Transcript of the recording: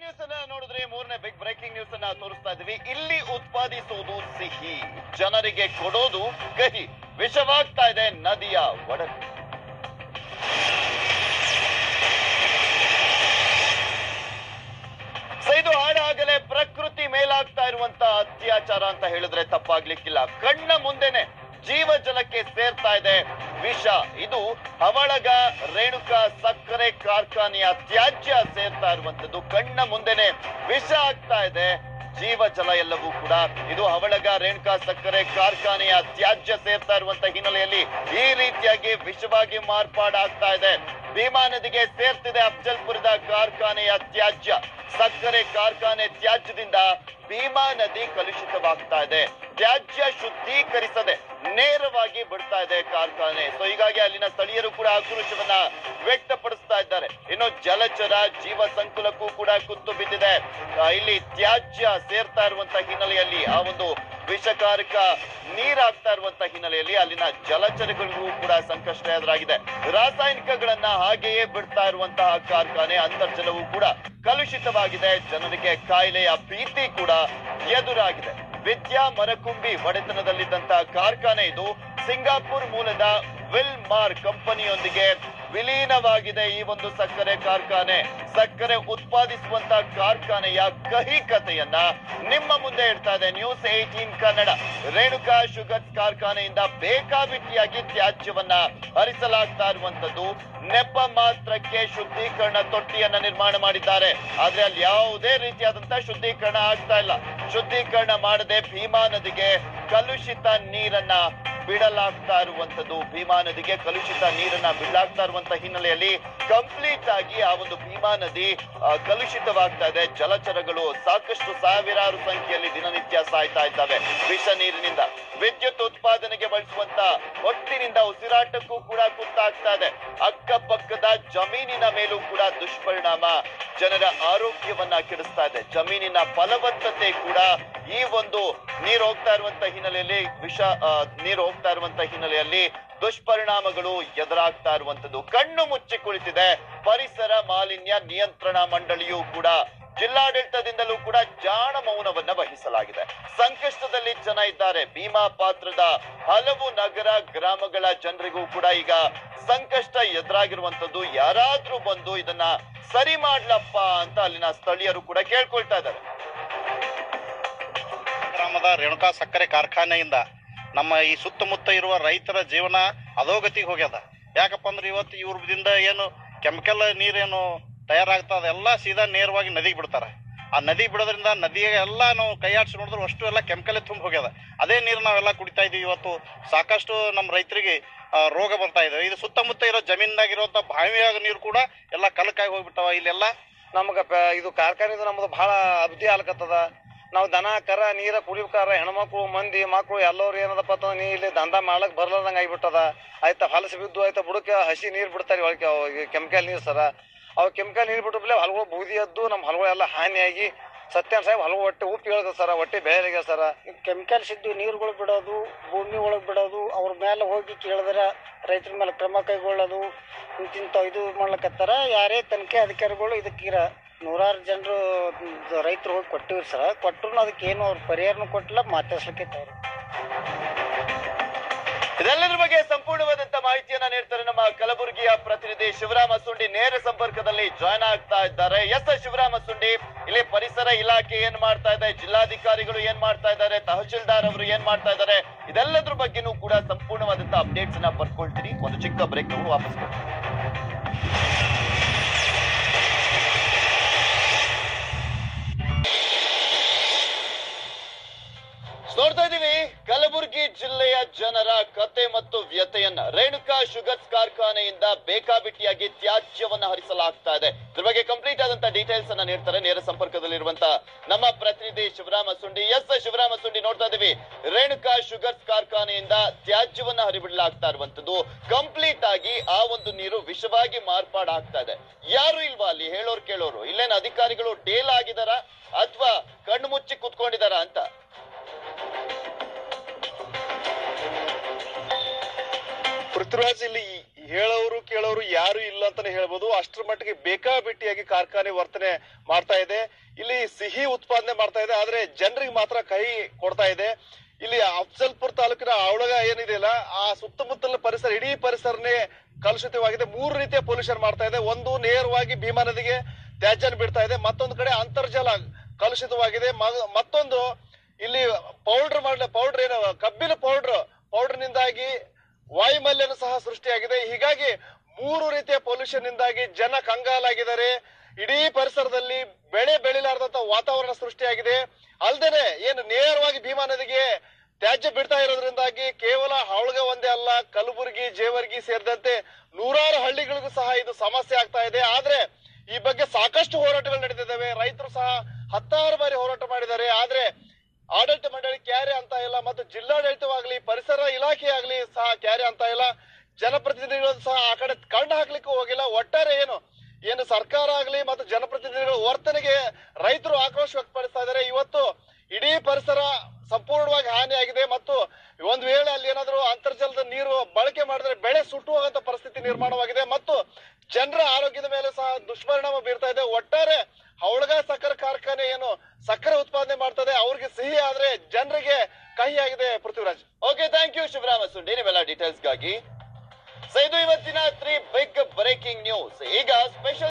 news ಅನ್ನ ನೋಡಿದ್ರೆ ಮೂರನೇ ಬಿಗ್ ಬ್ರೇಕಿಂಗ್ ನ್ಯೂಸ್ ಅನ್ನ ತೋರಿಸ್ತಾ ಇದೀವಿ ಇಲ್ಲಿ ಉತ್ಪಾದಿಸುವುದು ಸಿಹಿ ಜನರಿಗೆ ಕೊಡೋದು ಕಹಿ ವಿಷವಾಗ್ತಾ ಇದೆ ನದಿಯ ಒಡಲು ಸೊ ಇದು ಹಾಡಾಗಲೇ ಪ್ರಕೃತಿ ಮೇಲಾಗ್ತಾ ಇರುವಂತ ಅತ್ಯಾಚಾರ ಅಂತ ಹೇಳಿದ್ರೆ ತಪ್ಪಾಗ್ಲಿಕ್ಕಿಲ್ಲ ಕಣ್ಣ ಮುಂದೆನೆ ಜೀವ ಜಲಕ್ಕೆ ಸೇರ್ತಾ ಇದೆ ವಿಷ ಇದು ಹವಳಗ ರೇಣುಕಾ ಸಕ್ಕರೆ ಕಾರ್ಖಾನೆಯ ತ್ಯಾಜ್ಯ ಸೇರ್ತಾ ಇರುವಂತದ್ದು ಕಣ್ಣ ಮುಂದೆನೆ ವಿಷ ಆಗ್ತಾ ಇದೆ ಜೀವ ಜಲ ಎಲ್ಲವೂ ಕೂಡ ಇದು ಹವಳಗ ರೇಣುಕಾ ಸಕ್ಕರೆ ಕಾರ್ಖಾನೆಯ ತ್ಯಾಜ್ಯ ಸೇರ್ತಾ ಇರುವಂತ ಹಿನ್ನೆಲೆಯಲ್ಲಿ ಈ ರೀತಿಯಾಗಿ ವಿಷವಾಗಿ ಮಾರ್ಪಾಡಾಗ್ತಾ ಇದೆ ಭೀಮಾ ನದಿಗೆ ಸೇರ್ತಿದೆ ಅಫ್ಜಲ್ಪುರದ ಕಾರ್ಖಾನೆಯ ತ್ಯಾಜ್ಯ ಸಕ್ಕರೆ ಕಾರ್ಖಾನೆ ತ್ಯಾಜ್ಯದಿಂದ ಭೀಮಾ ನದಿ ಕಲುಷಿತವಾಗ್ತಾ ಇದೆ ತ್ಯಾಜ್ಯ ಶುದ್ಧೀಕರಿಸದೆ ನೇರವಾಗಿ ಬಿಡ್ತಾ ಇದೆ ಕಾರ್ಖಾನೆ ಸೊ ಹೀಗಾಗಿ ಅಲ್ಲಿನ ಸ್ಥಳೀಯರು ಕೂಡ ಆಕ್ರೋಶವನ್ನ ವ್ಯಕ್ತಪಡಿಸ್ತಾ ಇದ್ದಾರೆ ಇನ್ನು ಜಲಚರ ಜೀವ ಸಂಕುಲಕ್ಕೂ ಕೂಡ ಕುತ್ತು ಬಿದ್ದಿದೆ ಆ, ಇಲ್ಲಿ ತ್ಯಾಜ್ಯ ಸೇರ್ತಾ ಇರುವಂತ ಹಿನ್ನೆಲೆಯಲ್ಲಿ ಆ ಒಂದು ವಿಷಕಾರಕ ನೀರಾಗ್ತಾ ಇರುವಂತ ಹಿನ್ನೆಲೆಯಲ್ಲಿ ಅಲ್ಲಿನ ಜಲಚರಗಳಿಗೂ ಕೂಡ ಸಂಕಷ್ಟ ಎದುರಾಗಿದೆ ರಾಸಾಯನಿಕಗಳನ್ನ ಹಾಗೆಯೇ ಬಿಡ್ತಾ ಇರುವಂತಹ ಕಾರ್ಖಾನೆ ಅಂತರ್ಜಲವೂ ಕೂಡ ಕಲುಷಿತವಾಗಿದೆ ಜನರಿಗೆ ಕಾಯಿಲೆಯ ಭೀತಿ ಕೂಡ ಎದುರಾಗಿದೆ ವಿದ್ಯಾ ಮರಕುಂಬಿ ಒಡೆತನದಲ್ಲಿದ್ದಂತಹ ಕಾರ್ಖಾನೆ ಇದು ಸಿಂಗಾಪುರ್ ಮೂಲದ ವಿಲ್ ಮಾರ್ ಕಂಪನಿಯೊಂದಿಗೆ ವಿಲೀನವಾಗಿದೆ ಈ ಒಂದು ಸಕ್ಕರೆ ಕಾರ್ಖಾನೆ ಸಕ್ಕರೆ ಉತ್ಪಾದಿಸುವಂತ ಕಾರ್ಖಾನೆಯ ಕಹಿ ಕಥೆಯನ್ನ ನಿಮ್ಮ ಮುಂದೆ ಇಡ್ತಾ ಇದೆ ನ್ಯೂಸ್ ಏಟೀನ್ ಕನ್ನಡ ರೇಣುಕಾ ಶುಗರ್ಸ್ ಕಾರ್ಖಾನೆಯಿಂದ ಬೇಕಾಬಿಟ್ಟಿಯಾಗಿ ತ್ಯಾಜ್ಯವನ್ನ ಹರಿಸಲಾಗ್ತಾ ಇರುವಂತದ್ದು ನೆಪ ಮಾತ್ರಕ್ಕೆ ಶುದ್ಧೀಕರಣ ತೊಟ್ಟಿಯನ್ನ ನಿರ್ಮಾಣ ಮಾಡಿದ್ದಾರೆ ಆದ್ರೆ ಅಲ್ಲಿ ಯಾವುದೇ ರೀತಿಯಾದಂತಹ ಶುದ್ಧೀಕರಣ ಆಗ್ತಾ ಇಲ್ಲ ಶುದ್ಧೀಕರಣ ಮಾಡದೆ ಭೀಮಾ ನದಿಗೆ ಕಲುಷಿತ ನೀರನ್ನ ಬಿಡಲಾಗ್ತಾ ಇರುವಂತದ್ದು ಭೀಮಾ ನದಿಗೆ ಕಲುಷಿತ ನೀರನ್ನ ಬಿಡಲಾಗ್ತಾ ಇರುವಂತ ಹಿನ್ನೆಲೆಯಲ್ಲಿ ಕಂಪ್ಲೀಟ್ ಆಗಿ ಆ ಒಂದು ಭೀಮಾ ನದಿ ಆ, ಕಲುಷಿತವಾಗ್ತಾ ಇದೆ ಜಲಚರಗಳು ಸಾಕಷ್ಟು ಸಾವಿರಾರು ಸಂಖ್ಯೆಯಲ್ಲಿ ದಿನನಿತ್ಯ ಸಾಯ್ತಾ ಇದ್ದಾವೆ ವಿಷ ನೀರಿನಿಂದ ವಿದ್ಯುತ್ ಉತ್ಪಾದನೆಗೆ ಬಳಸುವಂತ ಒಟ್ಟಿನಿಂದ ಉಸಿರಾಟಕ್ಕೂ ಕೂಡ ಕುತ್ತಾಗ್ತಾ ಇದೆ ಅಕ್ಕಪಕ್ಕದ ಜಮೀನಿನ ಮೇಲೂ ಕೂಡ ದುಷ್ಪರಿಣಾಮ ಜನರ ಆರೋಗ್ಯವನ್ನ ಕೆಡಿಸ್ತಾ ಇದೆ ಜಮೀನಿನ ಫಲವತ್ತತೆ ಕೂಡ ಈ ಒಂದು ನೀರು ಹೋಗ್ತಾ ಇರುವಂತ ಹಿನ್ನೆಲೆಯಲ್ಲಿ ವಿಷ ಆ, ನೀರು ಹೋಗ್ತಾ ಇರುವಂತ ಹಿನ್ನೆಲೆಯಲ್ಲಿ ದುಷ್ಪರಿಣಾಮಗಳು ಎದುರಾಗ್ತಾ ಇರುವಂತದ್ದು ಕಣ್ಣು ಮುಚ್ಚಿ ಕುಳಿತಿದೆ ಪರಿಸರ ಮಾಲಿನ್ಯ ನಿಯಂತ್ರಣ ಮಂಡಳಿಯೂ ಕೂಡ ಜಿಲ್ಲಾಡಳಿತದಿಂದಲೂ ಕೂಡ ಜಾಣ ಮೌನವನ್ನ ವಹಿಸಲಾಗಿದೆ ಸಂಕಷ್ಟದಲ್ಲಿ ಜನ ಇದ್ದಾರೆ ಭೀಮಾ ಪಾತ್ರದ ಹಲವು ನಗರ ಗ್ರಾಮಗಳ ಜನರಿಗೂ ಕೂಡ ಈಗ ಸಂಕಷ್ಟ ಎದುರಾಗಿರುವಂತದ್ದು ಯಾರಾದ್ರೂ ಬಂದು ಇದನ್ನ ಸರಿ ಮಾಡ್ಲಪ್ಪ ಅಂತ ಅಲ್ಲಿನ ಸ್ಥಳೀಯರು ಕೂಡ ಕೇಳ್ಕೊಳ್ತಾ ಇದ್ದಾರೆ ಗ್ರಾಮದ ರೇಣುಕಾ ಸಕ್ಕರೆ ಕಾರ್ಖಾನೆಯಿಂದ ನಮ್ಮ ಈ ಸುತ್ತಮುತ್ತ ಇರುವ ರೈತರ ಜೀವನ ಅಧೋಗತಿಗೆ ಹೋಗ್ಯದ ಯಾಕಪ್ಪ ಅಂದ್ರೆ ಇವತ್ತು ಇವ್ರದಿಂದ ಏನು ಕೆಮಿಕಲ್ ನೀರೇನು ತಯಾರಾಗ್ತದ ಎಲ್ಲ ಸೀದಾ ನೇರವಾಗಿ ನದಿಗೆ ಬಿಡ್ತಾರೆ ಆ ನದಿಗೆ ಬಿಡೋದ್ರಿಂದ ನದಿಗೆ ಎಲ್ಲ ನಾವು ಕೈಯಾಡಿಸಿ ನೋಡಿದ್ರೆ ಅಷ್ಟು ಎಲ್ಲ ಕೆಮಿಕಲ್ ತುಂಬ ಹೋಗ್ಯದ ಅದೇ ನೀರು ನಾವೆಲ್ಲ ಕುಡಿತಾ ಇದೀವಿ ಇವತ್ತು ಸಾಕಷ್ಟು ನಮ್ಮ ರೈತರಿಗೆ ಆ, ರೋಗ ಬರ್ತಾ ಇದೆ ಇದು ಸುತ್ತಮುತ್ತ ಇರೋ ಜಮೀನಾಗಿರುವಂತ ಬಾವಿಯಾಗ ನೀರು ಕೂಡ ಎಲ್ಲ ಕಲಕಾಗಿ ಹೋಗ್ಬಿಟ್ಟವ ಇಲ್ಲೆಲ್ಲ ನಮ್ಗೆ ಪ- ಇದು ಕಾರ್ಖಾನೆದು ನಮ್ದು ಬಹಳ ಅಬ್ದಿ ಆಲಕತ್ತದ ನಾವು ದನ ಕರ ನೀರ ಕುಡಿಬೇಕಾರ ಹೆಣ್ಮಕ್ಳು ಮಂದಿ ಮಕ್ಳು ಎಲ್ಲರೂ ಏನದಪ್ಪ ಅಂತಂದ್ರೆ ನೀ ಇಲ್ಲಿ ದಂಧ ಮಾಡ್ಲಕ್ ಬರ್ಲಾರ್ದಂಗ ಆಗಿಬಿಟ್ಟದ ಆಯ್ತಾ ಹೊಲಸು ಬಿದ್ದು ಆಯ್ತಾ ಬುಡಕ್ಕೆ ಹಸಿ ನೀರು ಬಿಡ್ತಾರೆ ಒಳಗೆ ಕೆಮಿಕಲ್ ನೀರು ಸರ ಅವು ಕೆಮಿಕಲ್ ನೀರು ಬಿಟ್ಟು ಬಿಲೆ ಹೊಲಗಳು ಬೂದಿ ಎದ್ದು ನಮ್ಮ ಹೊಲಗಳೆಲ್ಲ ಹಾನಿಯಾಗಿ ಸತ್ಯನ ಸಾಹೇಬ್ ಹೊಲಗಳು ಹೊಟ್ಟೆ ಉಪ್ಪು ಹೇಳ್ತದೆ ಸರ ಹೊಟ್ಟೆ ಬೇರೆಗೆ ಸರ ಕೆಮಿಕಲ್ಸ್ ಇದ್ದು ನೀರುಗಳು ಬಿಡೋದು ಭೂಮಿ ಒಳಗೆ ಬಿಡೋದು ಅವ್ರ ಮೇಲೆ ಹೋಗಿ ಕೇಳಿದ್ರೆ ರೈತರ ಮೇಲೆ ಕ್ರಮ ಕೈಗೊಳ್ಳೋದು ಇಂತಿಂತ ಇದು ಮಾಡ್ಲಕತ್ತಾರ ಯಾರೇ ತನಿಖೆ ಅಧಿಕಾರಿಗಳು ಇದಕ್ಕೀರ ನೂರಾರು ಜನರು ರೈತರು ಹೋಗಿ ಕೊಟ್ಟಿವ್ರಿ ಸರ ಕೊಟ್ಟರು ಅದಕ್ಕೆ ಏನು ಅವ್ರ ಪರಿಹಾರನೂ ಕೊಟ್ಟಿಲ್ಲ ಮಾತಾಡ್ಸ್ಲಿಕ್ಕೆ ತಯಾರು ಇದೆಲ್ಲದ್ರ ಬಗ್ಗೆ ಸಂಪೂರ್ಣವಾದಂತ ಮಾಹಿತಿಯನ್ನ ನೀಡ್ತಾರೆ ನಮ್ಮ ಕಲಬುರಗಿಯ ಪ್ರತಿನಿಧಿ ಶಿವರಾಮ ಸುಂಡಿ ನೇರ ಸಂಪರ್ಕದಲ್ಲಿ ಜಾಯ್ನ್ ಆಗ್ತಾ ಇದ್ದಾರೆ ಎಸ್ ಶಿವರಾಮ ಸುಂಡಿ ಇಲ್ಲಿ ಪರಿಸರ ಇಲಾಖೆ ಏನ್ ಮಾಡ್ತಾ ಇದೆ ಜಿಲ್ಲಾಧಿಕಾರಿಗಳು ಏನ್ ಮಾಡ್ತಾ ಇದ್ದಾರೆ ತಹಶೀಲ್ದಾರ್ ಅವರು ಏನ್ ಮಾಡ್ತಾ ಇದ್ದಾರೆ ಇದೆಲ್ಲದ್ರ ಬಗ್ಗೆನೂ ಕೂಡ ಸಂಪೂರ್ಣವಾದಂತ ಅಪ್ಡೇಟ್ಸ್ ಅನ್ನ ಬರ್ಕೊಳ್ತೀನಿ ಒಂದು ಚಿಕ್ಕ ಬ್ರೇಕ್ ತಗೊಂಡು ವಾಪಸ್ ಬರ್ತೀನಿ ನೋಡ್ತಾ ಇದೀವಿ ಕಲಬುರಗಿ ಜಿಲ್ಲೆಯ ಜನರ ಕತೆ ಮತ್ತು ವ್ಯತೆಯನ್ನ ರೇಣುಕಾ ಶುಗರ್ಸ್ ಕಾರ್ಖಾನೆಯಿಂದ ಬೇಕಾಬಿಟ್ಟಿಯಾಗಿ ತ್ಯಾಜ್ಯವನ್ನ ಹರಿಸಲಾಗ್ತಾ ಇದೆ ಇದ್ರ ಬಗ್ಗೆ ಕಂಪ್ಲೀಟ್ ಆದಂತ ಡೀಟೇಲ್ಸ್ ಅನ್ನ ನೀಡ್ತಾರೆ ನೇರ ಸಂಪರ್ಕದಲ್ಲಿರುವಂತ ನಮ್ಮ ಪ್ರತಿನಿಧಿ ಶಿವರಾಮ ಸುಂಡಿ ಎಸ್ ಶಿವರಾಮ ಸುಂಡಿ ನೋಡ್ತಾ ಇದೀವಿ ರೇಣುಕಾ ಶುಗರ್ಸ್ ಕಾರ್ಖಾನೆಯಿಂದ ತ್ಯಾಜ್ಯವನ್ನ ಹರಿಬಿಡಲಾಗ್ತಾ ಇರುವಂತದ್ದು ಕಂಪ್ಲೀಟ್ ಆಗಿ ಆ ಒಂದು ನೀರು ವಿಷವಾಗಿ ಮಾರ್ಪಾಡಾಗ್ತಾ ಇದೆ ಯಾರು ಇಲ್ವಾ ಅಲ್ಲಿ ಹೇಳೋರು ಕೇಳೋರು ಇಲ್ಲೇನು ಅಧಿಕಾರಿಗಳು ಡೇಲ್ ಆಗಿದಾರ ಅಥವಾ ಕಣ್ಣು ಮುಚ್ಚಿ ಕುತ್ಕೊಂಡಿದಾರ ಅಂತ ಪೃಥ್ವಿರಾಜ್ ಇಲ್ಲಿ ಹೇಳೋರು ಕೇಳೋರು ಯಾರು ಇಲ್ಲ ಅಂತಾನೆ ಹೇಳ್ಬೋದು ಅಷ್ಟರ ಮಟ್ಟಿಗೆ ಬೇಕಾಬಿಟ್ಟಿಯಾಗಿ ಕಾರ್ಖಾನೆ ವರ್ತನೆ ಮಾಡ್ತಾ ಇದೆ ಇಲ್ಲಿ ಸಿಹಿ ಉತ್ಪಾದನೆ ಮಾಡ್ತಾ ಇದೆ ಆದ್ರೆ ಜನರಿಗೆ ಮಾತ್ರ ಕೈ ಕೊಡ್ತಾ ಇದೆ ಇಲ್ಲಿ ಅಫ್ಜಲ್ಪುರ್ ತಾಲೂಕಿನ ಅವಳಗ ಏನಿದೆಯಲ್ಲ ಆ ಸುತ್ತಮುತ್ತಲಿನ ಪರಿಸರ ಇಡೀ ಪರಿಸರನೇ ಕಲುಷಿತವಾಗಿದೆ ಮೂರು ರೀತಿಯ ಪೊಲ್ಯೂಷನ್ ಮಾಡ್ತಾ ಇದೆ ಒಂದು ನೇರವಾಗಿ ಭೀಮಾ ನದಿಗೆ ತ್ಯಾಜ್ಯನ ಬಿಡ್ತಾ ಇದೆ ಮತ್ತೊಂದು ಕಡೆ ಅಂತರ್ಜಲ ಕಲುಷಿತವಾಗಿದೆ ಮ- ಮತ್ತೊಂದು ಇಲ್ಲಿ ಪೌಡರ್ ಮಾಡಲ ಪೌಡರ್ ಏನು ಕಬ್ಬಿನ ಪೌಡರ್ ಪೌಡರ್ ನಿಂದಾಗಿ ವಾಯುಮಲ್ಯನು ಸಹ ಸೃಷ್ಟಿಯಾಗಿದೆ ಹೀಗಾಗಿ ಮೂರು ರೀತಿಯ ಪೊಲ್ಯೂಷನ್ ನಿಂದಾಗಿ ಜನ ಕಂಗಾಲಾಗಿದ್ದಾರೆ ಇಡೀ ಪರಿಸರದಲ್ಲಿ ಬೆಳೆ ಬೆಳಿಲಾರ್ದಂತ ವಾತಾವರಣ ಸೃಷ್ಟಿಯಾಗಿದೆ ಅಲ್ದೇನೆ ಏನು ನೇರವಾಗಿ ಭೀಮಾ ನದಿಗೆ ತ್ಯಾಜ್ಯ ಬಿಡ್ತಾ ಇರೋದ್ರಿಂದಾಗಿ ಕೇವಲ ಹಾವಳಗ ಒಂದೇ ಅಲ್ಲ ಕಲಬುರಗಿ ಜೇವರ್ಗಿ ಸೇರಿದಂತೆ ನೂರಾರು ಹಳ್ಳಿಗಳಿಗೂ ಸಹ ಇದು ಸಮಸ್ಯೆ ಆಗ್ತಾ ಇದೆ ಆದ್ರೆ ಈ ಬಗ್ಗೆ ಸಾಕಷ್ಟು ಹೋರಾಟಗಳು ನಡೆದಿದ್ದಾವೆ ರೈತರು ಸಹ ಹತ್ತಾರು ಬಾರಿ ಹೋರಾಟ ಮಾಡಿದ್ದಾರೆ ಆದ್ರೆ ಆಡಳಿತ ಮಂಡಳಿ ಕ್ಯಾರೆ ಅಂತ ಇಲ್ಲ ಮತ್ತು ಜಿಲ್ಲಾಡಳಿತವಾಗ್ಲಿ ಪರಿಸರ ಇಲಾಖೆ ಆಗ್ಲಿ ಸಹ ಕ್ಯಾರೆ ಅಂತ ಇಲ್ಲ ಜನಪ್ರತಿನಿಧಿಗಳು ಸಹ ಆ ಕಡೆ ಕಣ್ಣು ಹಾಕ್ಲಿಕ್ಕೂ ಹೋಗಿಲ್ಲ ಒಟ್ಟಾರೆ ಏನು ಏನು ಸರ್ಕಾರ ಆಗ್ಲಿ ಮತ್ತು ಜನಪ್ರತಿನಿಧಿಗಳ ವರ್ತನೆಗೆ ರೈತರು ಆಕ್ರೋಶ ವ್ಯಕ್ತಪಡಿಸ್ತಾ ಇದ್ದಾರೆ ಇವತ್ತು ಇಡೀ ಪರಿಸರ ಸಂಪೂರ್ಣವಾಗಿ ಹಾನಿಯಾಗಿದೆ ಮತ್ತು ಒಂದ್ ವೇಳೆ ಅಲ್ಲಿ ಏನಾದ್ರು ಅಂತರ್ಜಲದ ನೀರು ಬಳಕೆ ಮಾಡಿದ್ರೆ ಬೆಳೆ ಸುಟ್ಟು ಹೋಗಂತ ಪರಿಸ್ಥಿತಿ ನಿರ್ಮಾಣವಾಗಿದೆ ಮತ್ತು ಜನರ ಆರೋಗ್ಯದ ಮೇಲೆ ಸಹ ದುಷ್ಪರಿಣಾಮ ಬೀರ್ತಾ ಇದೆ ಒಟ್ಟಾರೆ ಹವಳಗ ಸಕ್ಕರೆ ಕಾರ್ಖಾನೆ ಏನು ಸಕ್ಕರೆ ಉತ್ಪಾದನೆ ಮಾಡ್ತದೆ ಅವ್ರಿಗೆ ಸಿಹಿ ಆದ್ರೆ ಜನರಿಗೆ ಕಹಿ ಆಗಿದೆ Prithviraj okay thank you Shivarama Sundi ನೀವೆಲ್ಲ ಡೀಟೇಲ್ಸ್ಗಾಗಿ ಸೊ ಇದು ಇವತ್ತಿನ ತ್ರೀ ಬಿಗ್ ಬ್ರೇಕಿಂಗ್ ನ್ಯೂಸ್ ಈಗ ಸ್ಪೆಷಲ್